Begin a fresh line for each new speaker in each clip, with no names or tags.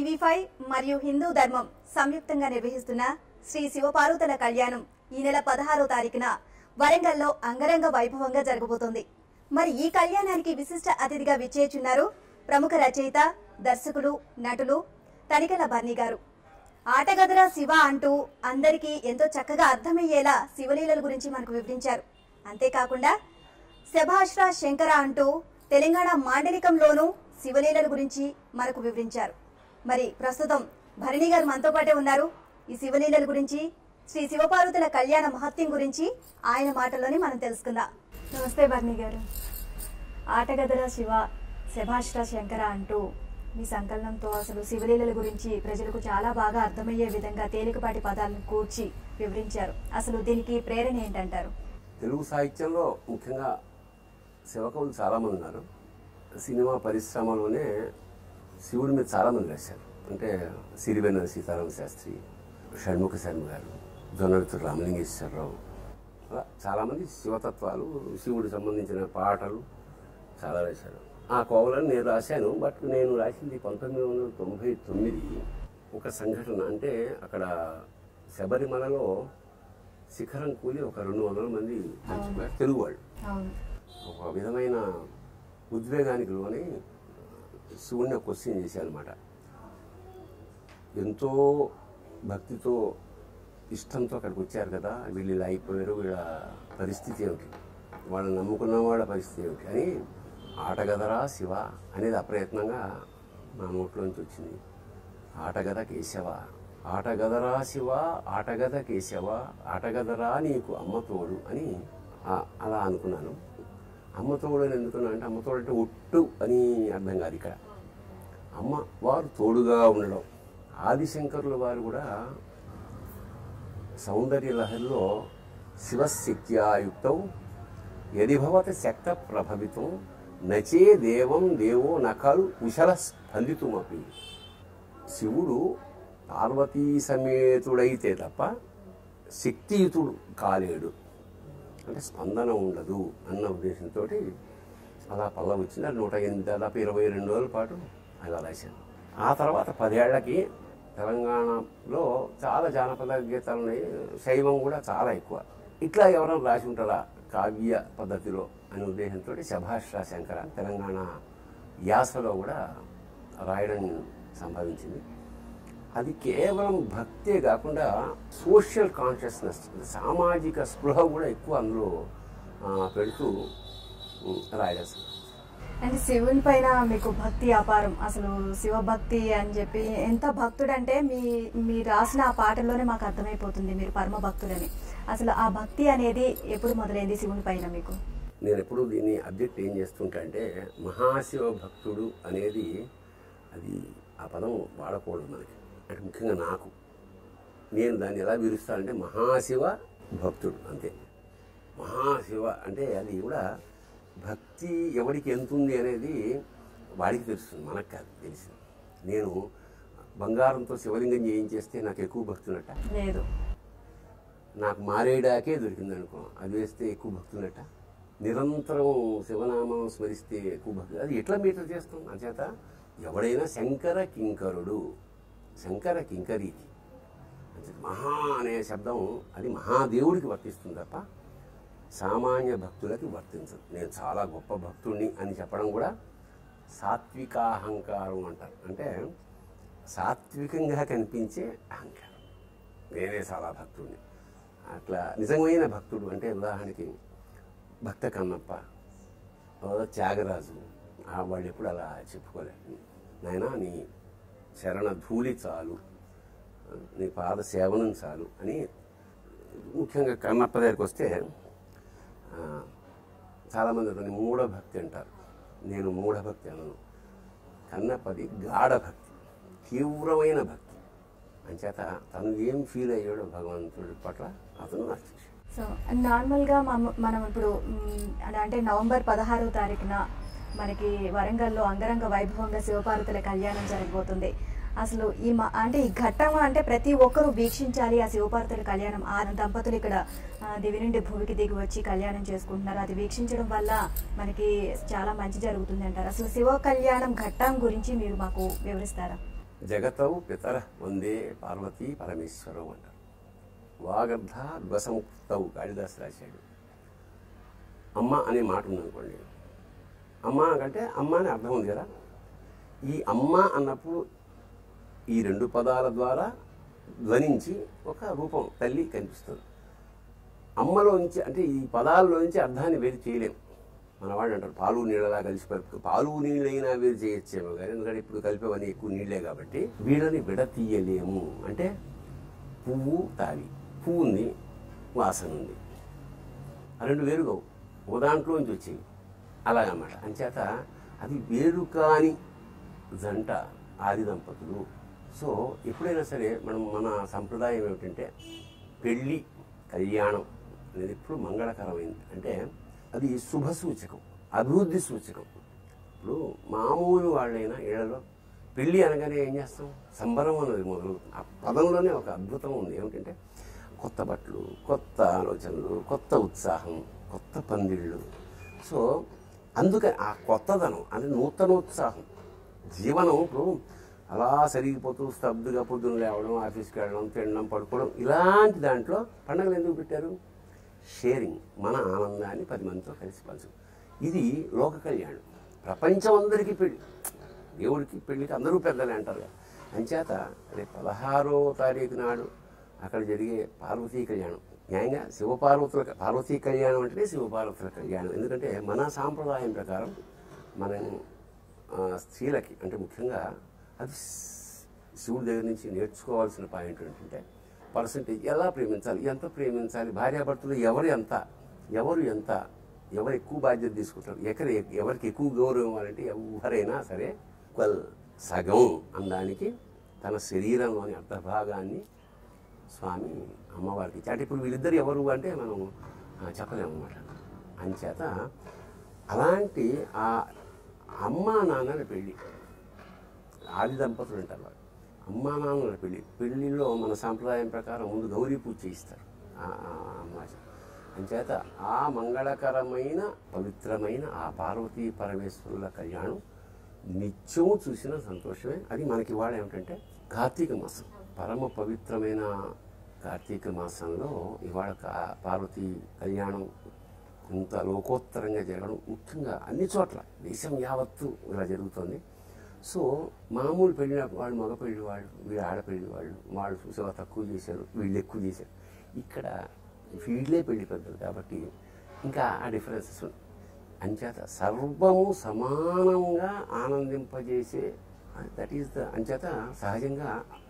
TV five మరియు హిందూ ధర్మం సంయుక్తంగా నిర్వహిస్తున్న శ్రీ శివపార్వతుల కళ్యాణం ఈ నెల పదహారో తారీఖున వరంగల్లో అంగరంగ వైభవంగా జరగబోతోంది మరి ఈ కళ్యాణానికి విశిష్ట అతిథిగా విచ్చేచున్నారు ప్రముఖ రచయిత దర్శకుడు నటులు తనికెల బర్ని గారు ఆటగదరా శివ అంటూ అందరికీ ఎంతో చక్కగా అర్థమయ్యేలా శివలీలల గురించి మనకు వివరించారు అంతేకాకుండా శభాష్రా శంకర అంటూ తెలంగాణ మాండలికంలోనూ శివలీలల గురించి మనకు వివరించారు మరి ప్రస్తుతం భరణి గారు మనతో పాటే ఉన్నారు ఈ శివలీలల గురించి శ్రీ శివపార్వతుల కళ్యాణ మహత్యం గురించి ఆయన మాటల్లోనే మనం తెలుసుకుందాం నమస్తే భరణి గారు ఆటగదల శివ శభాష్రా శంకర అంటూ మీ సంకలనంతో అసలు శివలీలల గురించి ప్రజలకు చాలా బాగా అర్థమయ్యే విధంగా తేలికపాటి పదాలను కూర్చి వివరించారు అసలు దీనికి ప్రేరణ ఏంటంటారు
తెలుగు సాహిత్యంలో ముఖ్యంగా శివకవులు చాలామంది ఉన్నారు సినిమా పరిశ్రమలోనే శివుడి మీద చాలామంది రాశారు అంటే సిరివెన్న సీతారామ శాస్త్రి షణ్ముఖ శర్మ గారు జొన్నవితుడు రామలింగేశ్వరరావు అలా చాలామంది శివతత్వాలు శివుడికి సంబంధించిన పాటలు చాలా రాశారు ఆ కోవలను నేను రాశాను బట్ నేను రాసింది పంతొమ్మిది వందల తొంభై తొమ్మిది ఒక సంఘటన అంటే అక్కడ శబరిమలలో శిఖరం కూలి ఒక రెండు వందల మంది చచ్చిపోయారు తెలుగు వాళ్ళు
అవును
ఒక విధమైన ఉద్వేగానికి లోని శివుణ్ణి క్వశ్చన్ చేశాను అనమాట ఎంతో భక్తితో ఇష్టంతో అక్కడికి వచ్చారు కదా వీళ్ళు ఇలా అయిపోయారు వీళ్ళ పరిస్థితి ఏమిటి వాళ్ళని నమ్ముకున్న వాళ్ళ పరిస్థితి ఏమిటి అని ఆటగదరా శివ అనేది అప్రయత్నంగా నా నోట్లోంచి వచ్చింది ఆటగద కేశవ ఆటగదరా శివ ఆటగద కేశవ ఆటగదరా నీకు అమ్మ తోడు అని ఆ- అలా అనుకున్నాను అమ్మ తోడు అని ఎందుకున్నా అంటే అమ్మ తోడు అంటే ఒట్టు అని అర్థం కాదు ఇక్కడ అమ్మ వారు తోడుగా ఉండడం ఆదిశంకరుల వారు కూడా సౌందర్య లహరిలో శివశక్త్యాయుక్తం యదిభవత శక్త ప్రభవితం నచే దేవం దేవో నఖలు కుశల స్పందితుమపి శివుడు పార్వతీ సమేతుడైతే తప్ప శక్తియుతుడు కాలేడు అంటే స్పందన ఉండదు అన్న ఉద్దేశంతో అలా పల్ల వచ్చింది అది నూట ఎనిమిది దాదాపు ఇరవై రెండు రోజుల పాటు అలా రాశాను ఆ తర్వాత పదేళ్లకి తెలంగాణలో చాలా జానపద గీతాలు ఉన్నాయి శైవం కూడా చాలా ఎక్కువ ఇట్లా ఎవరైనా రాసి ఉంటారా కావ్య పద్ధతిలో అనే ఉద్దేశంతో శభాష్రా శంకర తెలంగాణ యాసలో కూడా రాయడం సంభవించింది అది కేవలం భక్తే కాకుండా సోషల్ కాన్షియస్నెస్ సామాజిక స్పృహ కూడా ఎక్కువ అందులో ఆ, పెడుతూ ఉమ్, రాయడం
అంటే శివుని పైన మీకు భక్తి అపారం అసలు శివ భక్తి అని చెప్పి ఎంత భక్తుడంటే మీ మీరు రాసిన ఆ పాటల్లోనే మాకు అర్థమైపోతుంది మీరు పరమ భక్తుడని అసలు ఆ భక్తి అనేది ఎప్పుడు మొదలైంది శివుని పైన మీకు
నేను ఎప్పుడు దీన్ని అబ్జెక్ట్ ఏం చేస్తుంటా అంటే మహాశివ భక్తుడు అనేది అది ఆ పదం వాడకూడదు మనకి అంటే ముఖ్యంగా నాకు నేను దాన్ని ఎలా విరుస్తానంటే మహాశివ భక్తుడు అంతే మహాశివ అంటే అది కూడా భక్తి ఎవరికి ఎంత ఉంది అనేది వాడికి తెలుస్తుంది మనకు కాదు తెలిసింది నేను బంగారంతో శివలింగం చేయించేస్తే నాకు ఎక్కువ భక్తున్నట్ట
లేదు
నాకు మారేడాకే దొరికింది అనుకో అది వేస్తే ఎక్కువ భక్తులట నిరంతరం శివనామం స్మరిస్తే ఎక్కువ భక్తి అది ఎట్లా మీటర్ చేస్తాం అంచేత ఎవడైనా శంకర కింకరుడు శంకర కింకరీతి అంచేత మహా అనే శబ్దం అది మహాదేవుడికి వర్తిస్తుంది తప్ప సామాన్య భక్తులకి వర్తించదు నేను చాలా గొప్ప భక్తుడిని అని చెప్పడం కూడా సాత్వికాహంకారం అంటారు అంటే సాత్వికంగా కనిపించే అహంకారం నేనే చాలా భక్తుడిని అట్లా నిజమైన భక్తుడు అంటే ఉదాహరణకి భక్త కన్నప్ప లేదా త్యాగరాజు ఆ వాళ్ళు ఎప్పుడు అలా చెప్పుకోలేదు నాయనా నీ శరణ ధూళి చాలు నీ పాద సేవనం చాలు అని ముఖ్యంగా కన్నప్ప దగ్గరికి వస్తే ఆ, చాలామంది అతని మూఢభక్తి అంటారు నేను మూఢభక్తి అనను కన్నప్పది గాఢభక్తి తీవ్రమైన భక్తి అంచేత తను ఏం ఫీల్ అయ్యాడో భగవంతుడి పట్ల అతను నాకు చూశాడు.
సో నార్మల్గా మమ- మనం ఇప్పుడు మ్, అంటే నవంబర్ పదహారవ తారీఖున మనకి వరంగల్లో అంగరంగ వైభవంగా శివపార్వతుల కళ్యాణం జరగబోతుంది అసలు ఈ మ- అంటే ఈ ఘట్టం అంటే ప్రతి ఒక్కరూ వీక్షించాలి ఆ శివపార్వతుల కళ్యాణం ఆ దంపతులు ఇక్కడ ఆ, దివి నుండి భూమికి దిగి వచ్చి కళ్యాణం చేసుకుంటున్నారు అది వీక్షించడం వల్ల మనకి చాలా మంచి జరుగుతుంది అంటారు అసలు శివ కళ్యాణం ఘట్టం గురించి మీరు మాకు వివరిస్తారా
జగతవు పితర వందే పార్వతీ పరమేశ్వరం అంటారు వాగర్ధ ధ్వసముక్తవు కాళిదాస్ రాశాడు అమ్మ అనే మాట ఉందనుకోండి అమ్మ అంటే అమ్మ అని అర్థం ఉంది కదా ఈ అమ్మ అన్నప్పుడు ఈ రెండు పదాల ద్వారా ధ్వనించి ఒక రూపం తల్లి కనిపిస్తుంది అమ్మలోంచి అంటే ఈ పదాల్లోంచి అర్థాన్ని వేరు చేయలేం మన వాళ్ళు అంటారు పాలు నీళ్ళలా కలిసి కలుపు పాలు నీళ్ళైనా వేరు చేయొచ్చేమో కానీ ఎందుకంటే ఇప్పుడు కలిపేవన్నీ ఎక్కువ నీళ్ళే కాబట్టి వీళ్ళని విడతీయలేము అంటే పువ్వు తావి పువ్వు ఉంది వాసన ఉంది ఆ రెండు వేరుగా ఓ దాంట్లోంచి వచ్చేవి అలాగన్నమాట అంచేత అది వేరు కాని జంట ఆది దంపతులు సో ఎప్పుడైనా సరే మనం మన సంప్రదాయం ఏమిటంటే పెళ్ళి కళ్యాణం అనేది ఎప్పుడు మంగళకరమైంది అంటే అది శుభ సూచకం అభివృద్ధి సూచకం ఇప్పుడు మామూలు వాళ్ళైనా ఇళ్లలో పెళ్ళి అనగానే ఏం చేస్తాం సంబరం అన్నది మొదలు ఆ పదంలోనే ఒక అద్భుతం ఉంది ఏమిటంటే కొత్త బట్టలు కొత్త ఆలోచనలు కొత్త ఉత్సాహం కొత్త పందిళ్ళు సో అందుకని ఆ కొత్తదనం అంటే నూతనోత్సాహం జీవనం ఇప్పుడు అలా సరిగిపోతూ స్తబ్దుగా పొద్దున్న లేవడం ఆఫీస్కి వెళ్ళడం తినడం పడుకోవడం ఇలాంటి దాంట్లో పండుగలు ఎందుకు పెట్టారు షేరింగ్ మన ఆనందాన్ని పది మందితో కలిసి పంచు ఇది లోక కళ్యాణం ప్రపంచం అందరికీ పెళ్ళి దేవుడికి పెళ్ళికి అందరూ పెద్దలే అంటారు కదా. అంచేత రేపు పదహారో తారీఖు నాడు అక్కడ జరిగే పార్వతీ కళ్యాణం న్యాయంగా శివపార్వతుల పార్వతీ కళ్యాణం అంటే శివపార్వతుల కళ్యాణం ఎందుకంటే మన సాంప్రదాయం ప్రకారం మనం ఆ, స్త్రీలకి అంటే ముఖ్యంగా అది స్- శివుడి దగ్గర నుంచి నేర్చుకోవాల్సిన పాయింట్ ఏంటంటే పర్సంటేజ్ ఎలా ప్రేమించాలి ఎంత ప్రేమించాలి భార్యాభర్తలు ఎవరు ఎంత ఎవరు ఎంత ఎవరు ఎక్కువ బాధ్యత తీసుకుంటారు ఎక్కడ ఎవరికి ఎక్కువ గౌరవం ఇవ్వాలంటే ఎవరైనా సరే ఈక్వల్ సగం అనడానికి తన శరీరంలోని అర్ధభాగాన్ని స్వామి అమ్మవారికి ఇచ్చి అంటే ఇప్పుడు వీళ్ళిద్దరు ఎవరు అంటే మనం ఆ, చెప్పలేము అనమాట అంచేత అలాంటి ఆ అమ్మా నాన్నల పెళ్ళి ఆది దంపతులు అంటారు వాళ్ళు అమ్మా నాన్నల పెళ్ళి పెళ్ళిలో మన సాంప్రదాయం ప్రకారం ముందు గౌరీ పూజ చేయిస్తారు ఆ ఆ అమ్మ అంచేత ఆ మంగళకరమైన పవిత్రమైన ఆ పార్వతీ పరమేశ్వరుల కళ్యాణం నిత్యము చూసిన సంతోషమే అది మనకి ఇవాళ ఏమిటంటే కార్తీక మాసం పరమ పవిత్రమైన కార్తీక మాసంలో ఇవాళ కా- పార్వతీ కళ్యాణం ఇంత లోకోత్తరంగా జరగడం ముఖ్యంగా అన్ని చోట్ల దేశం యావత్తు ఇలా జరుగుతుంది సో మామూలు పెళ్ళిన వాళ్ళు మగ పెళ్లి వాళ్ళు వీళ్ళు ఆడపెళ్లి వాళ్ళు వాళ్ళు చూసేవా తక్కువ చేశారు వీళ్ళు ఎక్కువ చేశారు ఇక్కడ వీళ్ళే పెళ్లి పెద్దలు కాబట్టి ఇంకా ఆ డిఫరెన్సెస్ ఉన్నాయి అంచేత సర్వము సమానంగా ఆనందింపజేసే దట్ ఈస్ ద అంచేత సహజంగా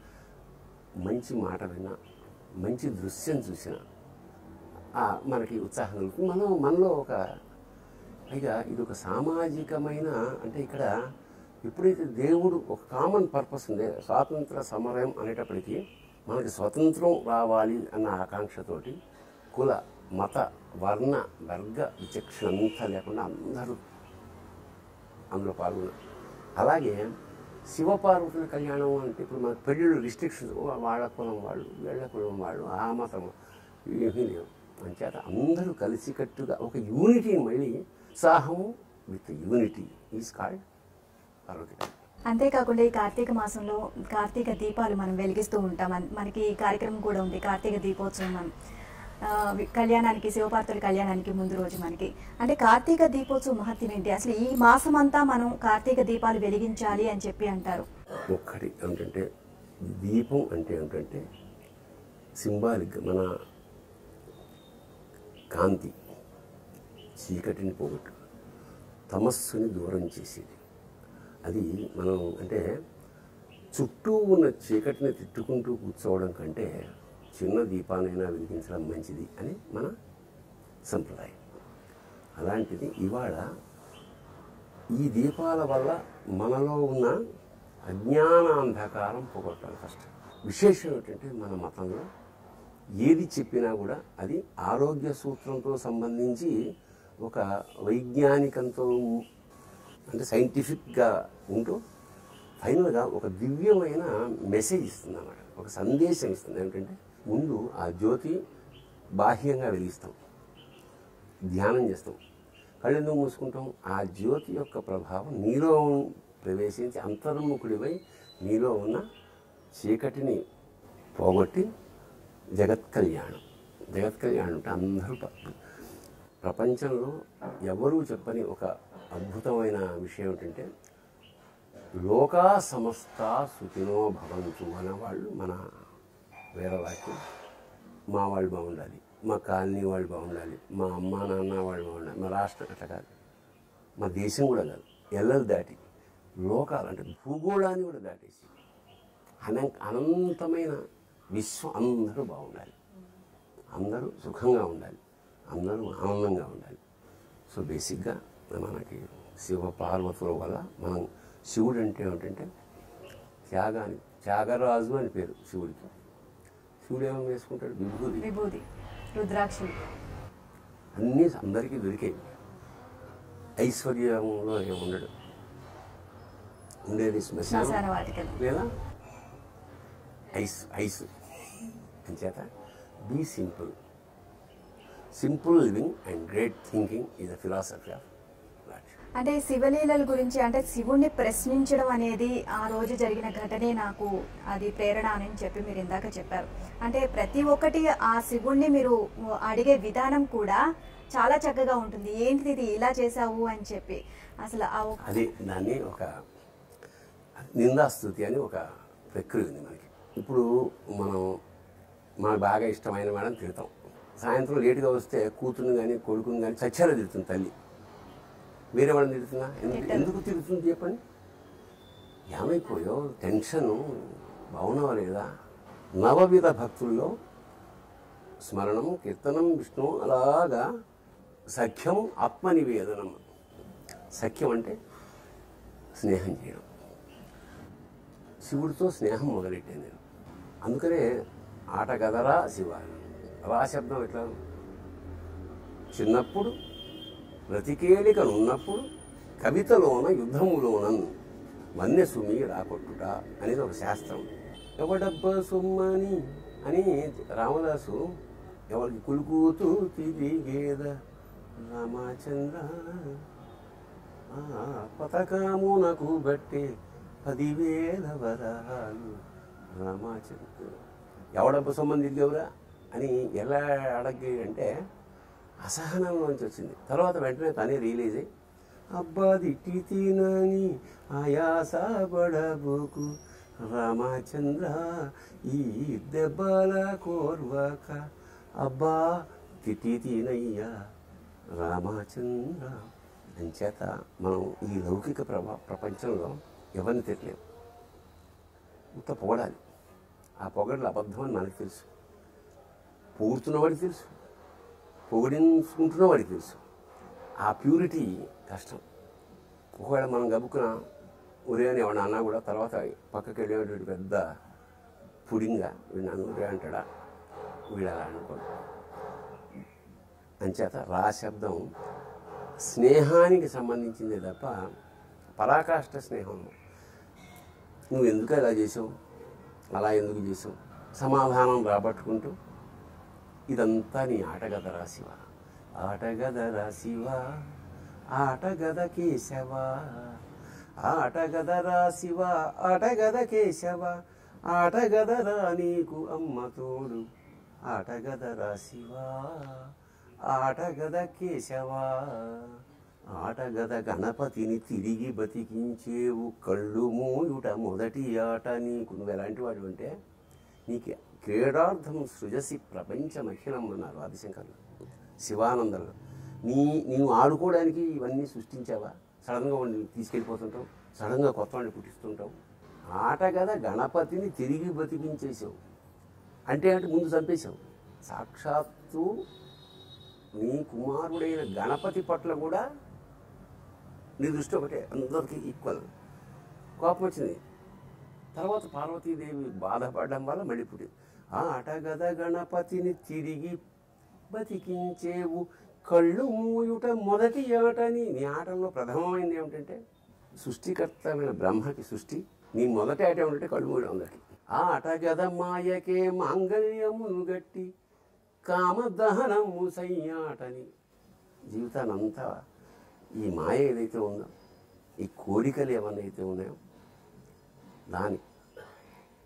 మంచి మాట విన్నా మంచి దృశ్యం చూసినా ఆ, మనకి ఉత్సాహం కలుగుతుంది మనం మనలో ఒక పైగా ఇది ఒక సామాజికమైన అంటే ఇక్కడ ఎప్పుడైతే దేవుడు ఒక కామన్ పర్పస్ ఉందే స్వాతంత్ర సమరం అనేటప్పటికీ మనకి స్వతంత్రం రావాలి అన్న ఆకాంక్షతోటి కుల మత వర్ణ వర్గ విచక్షణ అంతా లేకుండా అందరూ అందులో పాల్గొన్నారు అలాగే శివపార్వతుల కళ్యాణం అంటే ఇప్పుడు మన పెళ్ళిళ్ళు రిస్ట్రిక్షన్స్ వాళ్ళ కులం వాళ్ళు వీళ్ళ కులం వాళ్ళు ఆ మతం ఏమీ లేవు అంచేత అందరూ కలిసికట్టుగా ఒక యూనిటీని మళ్ళీ ఉత్సాహము with unity is called Parvati Kalyanam.
అంతేకాకుండా ఈ కార్తీక మాసంలో కార్తీక దీపాలు మనం వెలిగిస్తూ ఉంటాం అన్- మనకి ఈ కార్యక్రమం కూడా ఉంది కార్తీక దీపోత్సవం మనం ఆ, వి- కళ్యాణానికి శివపార్తుల కళ్యాణానికి ముందు రోజు మనకి అంటే కార్తీక దీపోత్సవం మహత్యం ఏంటి అసలు ఈ మాసం అంతా మనం కార్తీక దీపాలు వెలిగించాలి అని చెప్పి అంటారు
ఒక్కటి ఏమిటంటే దీపం అంటే ఏమిటంటే సింబాలిక్ మన కాంతి చీకటిని పోగొట్టు తమస్సుని దూరం చేసేది అది మనం అంటే చుట్టూ ఉన్న చీకటిని తిట్టుకుంటూ కూర్చోవడం కంటే చిన్న దీపానైనా వెలిగించడం మంచిది అని మన సంప్రదాయం అలాంటిది ఇవాళ ఈ దీపాల వల్ల మనలో ఉన్న అజ్ఞానాంధకారం పోగొట్టాలి ఫస్ట్ విశేషం ఏంటంటే మన మతంలో ఏది చెప్పినా కూడా అది ఆరోగ్య సూత్రంతో సంబంధించి ఒక వైజ్ఞానికంతో అంటే సైంటిఫిక్గా ఉంటూ ఫైనల్గా ఒక దివ్యమైన మెసేజ్ ఇస్తుంది అన్నమాట ఒక సందేశం ఇస్తుంది ఏమిటంటే ముందు ఆ జ్యోతి బాహ్యంగా వెలిగిస్తాం ధ్యానం చేస్తాం కళ్ళెందుకు మూసుకుంటాం ఆ జ్యోతి యొక్క ప్రభావం నీలో ప్రవేశించి అంతర్ముఖుడివై నీలో ఉన్న చీకటిని పోగొట్టి జగత్ కళ్యాణం జగత్ కళ్యాణం అంటే అందరూ ప- ప్రపంచంలో ఎవరూ చెప్పని ఒక అద్భుతమైన విషయం ఏంటంటే లోకా సమస్త సుఖినో భవంతు అనేవాళ్ళు మన వేదవాక్యం మా వాళ్ళు బాగుండాలి మా కాలనీ వాళ్ళు బాగుండాలి మా అమ్మ నాన్న వాళ్ళు బాగుండాలి మా రాష్ట్రం అట్లా కాదు మా దేశం కూడా కాదు ఎల్లలు దాటి లోకాలు అంటే భూగోళాన్ని కూడా దాటేసి అన అనంతమైన విశ్వం అందరూ బాగుండాలి అందరూ సుఖంగా ఉండాలి అందరూ ఆనందంగా ఉండాలి సో బేసిక్గా మనకి శివ పార్వతుల వల్ల మనం శివుడు అంటే ఏమిటంటే త్యాగాన్ని త్యాగరాజు అని పేరు శివుడికి శివుడు ఏమో వేసుకుంటాడు విభూది
విభూది రుద్రాక్షలు
అన్నీ అందరికీ దొరికాయి ఐశ్వర్యంలో ఏమి ఉండడు ఉండేది
శ్మశాన
శ్మశానం
వాటికలు
లేదా ఐస్ ఐస్ అంచేత be simple simple living and great thinking is the philosophy of life
అంటే శివలీలల గురించి అంటే శివుణ్ణి ప్రశ్నించడం అనేది ఆ రోజు జరిగిన ఘటనే నాకు అది ప్రేరణ అని చెప్పి మీరు ఇందాక చెప్పారు అంటే ప్రతి ఒక్కటి ఆ శివుణ్ణి మీరు అడిగే విధానం కూడా చాలా చక్కగా ఉంటుంది ఏంటిది ఇది ఇలా చేసావు అని చెప్పి అసలు ఆ ఒక్క-
అది దాన్ని ఒక నిందాస్తుతి అని ఒక ప్రక్రియ ఉంది మనకి ఇప్పుడు మనం మనకు బాగా ఇష్టమైన వాళ్ళని తిడతాం సాయంత్రం లేటుగా వస్తే కూతురుని కానీ కొడుకుని కానీ చచ్చారా తిడుతుంది తల్లి వేరే వాళ్ళని తిడుతుందా ఎందుకు
తిట్టదు.
ఎందుకు తిడుతుంది చెప్పండి ఏమైపోయో టెన్షను బాగున్నావా లేదా నవవిధ భక్తుల్లో స్మరణం కీర్తనం విష్ణు అలాగా సఖ్యం ఆత్మనివేదనం సఖ్యం అంటే స్నేహం చేయడం శివుడితో స్నేహం మొదలెట్టాను నేను అందుకనే ఆట గదరా శివ రా శబ్దం ఎట్లా చిన్నప్పుడు బ్రతికేలికనున్నప్పుడు కవితలోన యుద్ధములోనన్ వన్య సుమి రాకొట్టుట అనేది ఒక శాస్త్రం ఎవడబ్బ సుమ్మని అని రామదాసు ఎవరికి కులుకుతూ తిరిగేద రామచంద్ర ఆ పథకమునకు బట్టే పదివేల వరాలు రామాచంద్ర ఎవడబ్బ సొమ్మని తిరిగేవరా అని ఎలా అడగి అంటే అసహనంలోంచి వచ్చింది తర్వాత వెంటనే తనే రియలైజ్ అయ్యి అబ్బా దిట్టి తినని ఆయాస పడబోకు రామచంద్ర ఈ దెబ్బల కోర్వక అబ్బా తిట్టి తినయ్యా రామచంద్ర అంచేత మనం ఈ లౌకిక ప్రభా ప్రపంచంలో ఎవరిని తిట్టలేము ఇంత పొగడాలి ఆ పొగడలు అబద్ధం అని మనకు తెలుసు పొగుడుతున్నవాడికి తెలుసు పొగిడించుకుంటున్నవాడికి తెలుసు ఆ ప్యూరిటీ కష్టం ఒకవేళ మనం గబుక్కున ఉరే అని ఎవడన్నా అన్నా కూడా తర్వాత పక్కకి వెళ్ళేటువంటి పెద్ద పుడింగా వీడు నన్ను ఉరే అంటాడా వీడు అలా అనుకోడు అంచేత రా శబ్దం స్నేహానికి సంబంధించిందే తప్ప పరాకాష్ట స్నేహం నువ్వు ఎందుకు అలా చేసావు అలా ఎందుకు చేసావు సమాధానం రాబట్టుకుంటూ ఇదంతా నీ ఆటగదరా శివ ఆటగదరా శివ ఆటగద కేశవ ఆటగదరా శివ ఆటగద కేశవ ఆటగదరా నీకు అమ్మ తోడు ఆటగదరా శివ ఆటగద కేశవ ఆటగద గణపతిని తిరిగి బతికించేవు కళ్ళు మూయుట మొదటి ఆట నీకు నువ్వు ఎలాంటి వాడు అంటే నీకు క్రీడార్థం సృజసి ప్రపంచమఖిలం అన్నారు ఆదిశంకర్లు శివానందంలో నీ నీవు ఆడుకోవడానికి ఇవన్నీ సృష్టించావా సడన్గా వాడిని తీసుకెళ్ళిపోతుంటావు సడన్గా కొత్త వాడిని పుట్టిస్తుంటావు ఆట కదా గణపతిని తిరిగి బతికించేసావు అంటే అంటే ముందు చంపేశావు సాక్షాత్తు నీ కుమారుడైన గణపతి పట్ల కూడా నీ దృష్టి ఒకటే అందరికీ ఈక్వల్ కోపం వచ్చింది తర్వాత పార్వతీదేవి బాధపడడం వల్ల మళ్ళీ పుట్టింది ఆటగద గణపతిని తిరిగి బతికించేవు కళ్ళు మూయుట మొదటి ఆటని నీ ఆటల్లో ప్రథమమైంది ఏమిటంటే సృష్టికర్తమైన బ్రహ్మకి సృష్టి నీ మొదటి ఆట ఏమిటంటే కళ్ళు మూయడం అందరికి ఆట గద మాయకే మాంగళ్యమును గట్టి కామదహనము సయ్యాటని జీవితాన్ని అంతా ఈ మాయ ఏదైతే ఉందో ఈ కోరికలు ఏమన్నైతే ఉన్నాయో దాని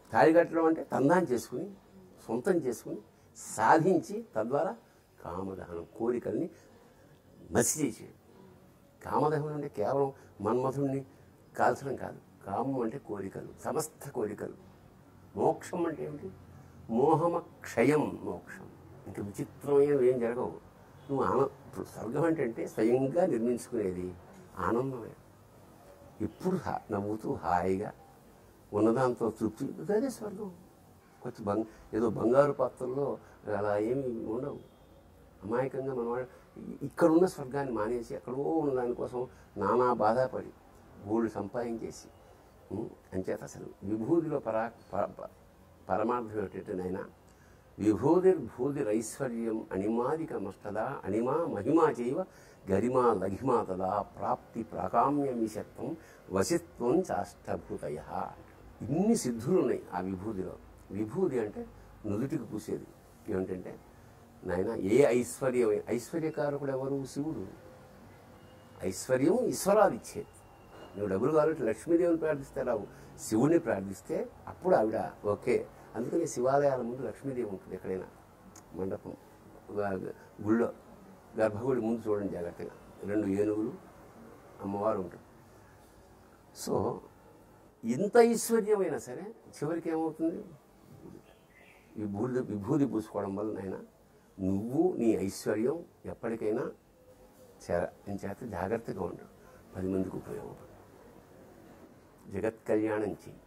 తాళి కట్టడం అంటే తందాన్ని చేసుకుని సొంతం చేసుకుని సాధించి తద్వారా కామదహనం కోరికల్ని మసి చేసేది కామదహనం అంటే కేవలం మన్మథుణ్ణి కాల్చడం కాదు కామం అంటే కోరికలు సమస్త కోరికలు మోక్షం అంటే ఏమిటి మోహమ క్షయం మోక్షం ఇంక విచిత్రమైనవి ఏం జరగవు నువ్వు ఆన ఇప్పుడు స్వర్గం అంటే అంటే స్వయంగా నిర్మించుకునేది ఆనందమే ఎప్పుడు హా నవ్వుతూ హాయిగా ఉన్నదాంతో తృప్తి అదే స్వర్గం కొంచెం బంగ్ ఏదో బంగారు పాత్రల్లో అలా ఏమి ఉండవు అమాయకంగా మన వాళ్ళు ఇక్కడ ఉన్న స్వర్గాన్ని మానేసి ఎక్కడో ఉన్న దానికోసం నానా బాధపడి గోళ్ళు సంపాదించేసి ఉం, అంచేత అసలు విభూతిలో పరా ప- ప- పరమార్థం ఏమిటంటే నాయన విభూతిర్భూతిరైశ్వర్యం అణిమాదికమస్తదా అణిమా మహిమా చైవ గరిమా లఘిమా తదా ప్రాప్తి ప్రాకామ్యమిషత్వం వసిత్వం చాష్టభూతయ ఇన్ని సిద్ధులు ఉన్నాయి ఆ విభూతిలో విభూతి అంటే నుదుటికి పూసేది ఏమిటంటే నాయన ఏ ఐశ్వర్యం ఐశ్వర్యకారకుడు ఎవరు శివుడు ఐశ్వర్యం ఈశ్వరాది ఇచ్చేది నువ్వు డబ్బులు కావాలంటే లక్ష్మీదేవిని ప్రార్థిస్తే రావు శివుడిని ప్రార్థిస్తే అప్పుడు ఆవిడ ఓకే అందుకని శివాలయాల ముందు లక్ష్మీదేవి ఉంటుంది ఎక్కడైనా మండపం గా- గుళ్ళో గర్భగుడి ముందు చూడండి జాగ్రత్తగా రెండు ఏనుగులు అమ్మవారు ఉంటుంది సో ఇంత ఐశ్వర్యమైనా సరే చివరికి ఏమవుతుంది విభూతి విభూతి పూసుకోవడం వల్ల నాయన నువ్వు నీ ఐశ్వర్యం ఎప్పటికైనా చేర చేత జాగ్రత్తగా ఉండు పది మందికి ఉపయోగపడు జగత్ కళ్యాణం చెయ్యి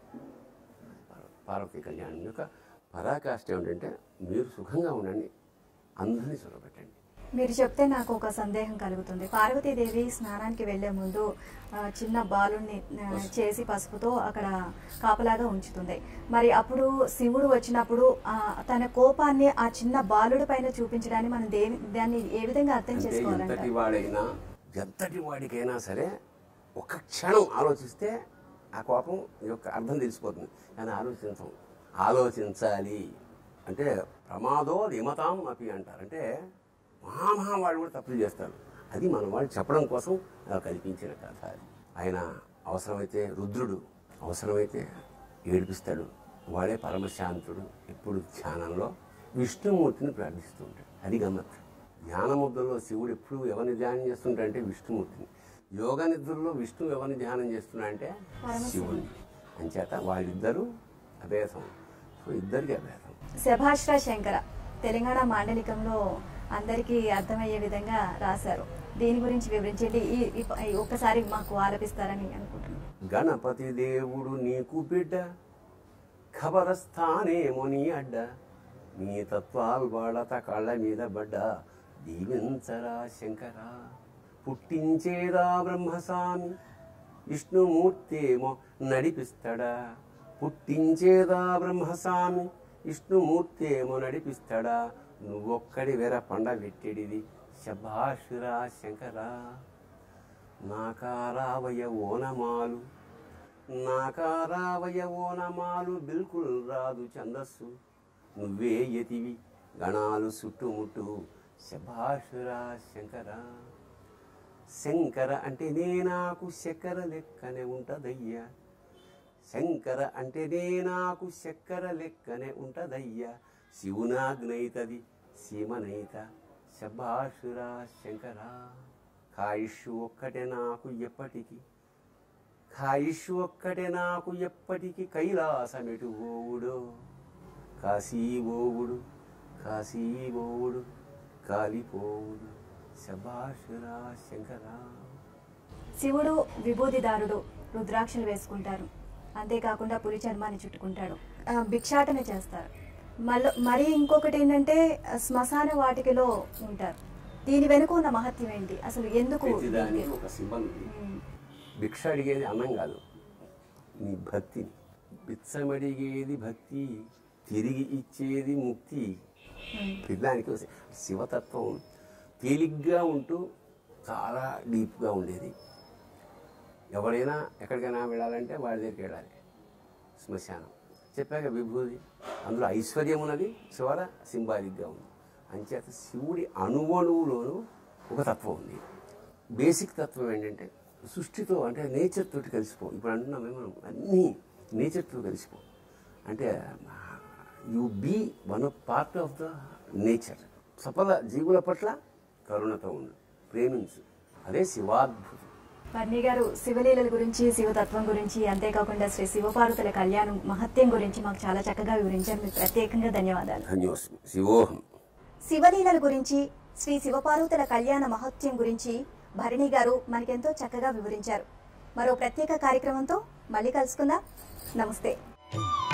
పార్వతీ కళ్యాణం యొక్క పరాకాష్ట ఏమిటంటే మీరు సుఖంగా ఉండండి అందరినీ చూడబెట్టండి
మీరు చెప్తే నాకు ఒక సందేహం కలుగుతుంది పార్వతీదేవి స్నానానికి వెళ్లే ముందు ఆ, చిన్న బాలుని ఆ, చేసి పసుపుతో అక్కడ కాపలాగా ఉంచుతుంది మరి అప్పుడు శివుడు వచ్చినప్పుడు ఆ, తన కోపాన్ని ఆ చిన్న బాలుడి పైన చూపించడానికి మనం దేని దాన్ని ఏ విధంగా అర్థం
అంటే
చేసుకోవాలంట
ఎంతటి వాడైనా ఎంతటి వాడికైనా సరే ఒక క్షణం ఆలోచిస్తే ఆ కోపం యొక్క అర్థం తెలిసిపోతుంది కానీ ఆలోచించం ఆలోచించాలి అంటే ప్రమాదో ధిమతాం అపి అంటారు అంటే మహామహా వాళ్ళు కూడా తప్పులు చేస్తారు అది మన వాళ్ళు చెప్పడం కోసం అలా కల్పించిన కథ అది ఆయన అవసరమైతే రుద్రుడు అవసరమైతే ఏడిపిస్తాడు వాడే పరమశాంతుడు ఎప్పుడు ధ్యానంలో విష్ణుమూర్తిని ప్రార్థిస్తూ ఉంటాడు అది గమ్మత్ ధ్యాన ముద్రలో శివుడు ఎప్పుడు ఎవరిని ధ్యానం చేస్తుంటాడంటే విష్ణుమూర్తిని యోగ నిద్రలో విష్ణు ఎవరిని ధ్యానం చేస్తున్నాడంటే శివుడిని అంచేత వాళ్ళిద్దరూ అభేదం సో ఇద్దరికి అభేదం
శభాష్ర శంకర తెలంగాణ మాండలికంలో అందరికీ అర్థమయ్యే విధంగా రాశారు దీని గురించి వివరించండి ఈ ఈ- ఈ ఒక్కసారి మాకు ఆలపిస్తారని అనుకుంటున్నాను
గణపతి దేవుడు నీకు బిడ్డ ఖబరస్థానేమో నీ అడ్డ నీ తత్వాలు వాడత కళ్ళ మీద పడ్డ దీవించరా శంకర పుట్టించేదా బ్రహ్మస్వామి విష్ణుమూర్తేమో నడిపిస్తాడా పుట్టించేదా బ్రహ్మస్వామి విష్ణుమూర్తేమో నడిపిస్తాడా నువ్వొక్కడి వెర పండ పెట్టిడిది శభాషురా శంకరా నాకారావయ ఓనమాలు నాకారావయ ఓనమాలు బిల్కుల్ రాదు ఛందస్సు నువ్వే యతివి గణాలు చుట్టుముట్టు శభాషురా శంకర శంకర అంటే నే నాకు చక్కెర లెక్కనే ఉంటదయ్యా శంకర అంటే నే నాకు చక్కెర లెక్కనే ఉంటదయ్యా శివునాగ్నైతది సీమనైత శభాషురా శంకర కాయుష్ ఒక్కటే నాకు ఎప్పటికి కాయుష్ ఒక్కటే నాకు ఎప్పటికి కైలాసమెటు ఓవుడు కాశీ ఓవుడు కాశీ ఓవుడు కాలిపోవుడు శభాషురా శంకరా
శివుడు విభూతిదారుడు రుద్రాక్షలు వేసుకుంటారు అంతేకాకుండా పులి చర్మాన్ని చుట్టుకుంటాడు ఆ, భిక్షాటన చేస్తారు మళ్ళీ మరి ఇంకొకటి ఏంటంటే ఆ, శ్మశాన వాటికలో ఉంటారు దీని వెనుక ఉన్న మహత్యం ఏంటి అసలు ఎందుకు
ప్రతిదానికి ఒక సిబ్బంది
ఉమ్,
భిక్ష అడిగేది అన్నం కాదు నీ భక్తిని బిచ్చమడిగేది భక్తి తిరిగి ఇచ్చేది ముక్తి
ఉమ్,
పిల్లానికి ఒక శివతత్వం తేలిగ్గా ఉంటూ చాలా డీప్గా ఉండేది ఎవరైనా ఎక్కడికైనా వెళ్ళాలంటే వాడి దగ్గరికి వెళ్ళాలి శ్మశానం చెప్పాక విభూది అందులో ఐశ్వర్యం ఉన్నది చివర సింబాలిక్గా ఉంది అంచేత శివుడి అణువణువులోనూ ఒక తత్వం ఉంది బేసిక్ తత్వం ఏంటంటే సృష్టితో అంటే నేచర్ తోటి కలిసిపో ఇప్పుడు అంటున్నామే మనం అన్నీ నేచర్తో కలిసిపో అంటే you be one of part of the nature సఫల జీవుల పట్ల కరుణతో ఉండు ప్రేమించు అదే శివాద్భుతం
బర్నీ గారు శివలీలల గురించి శివతత్వం గురించి అంతేకాకుండా శ్రీ శివపార్వతుల కళ్యాణం మహత్యం గురించి మాకు చాలా చక్కగా వివరించారు మీకు ప్రత్యేకంగా ధన్యవాదాలు
ధన్యోస్మి శివోహం
శివలీలల గురించి శ్రీ శివపార్వతుల కళ్యాణ మహత్యం గురించి భరణి గారు మనకెంతో చక్కగా వివరించారు మరో ప్రత్యేక కార్యక్రమంతో మళ్ళీ కలుసుకుందాం నమస్తే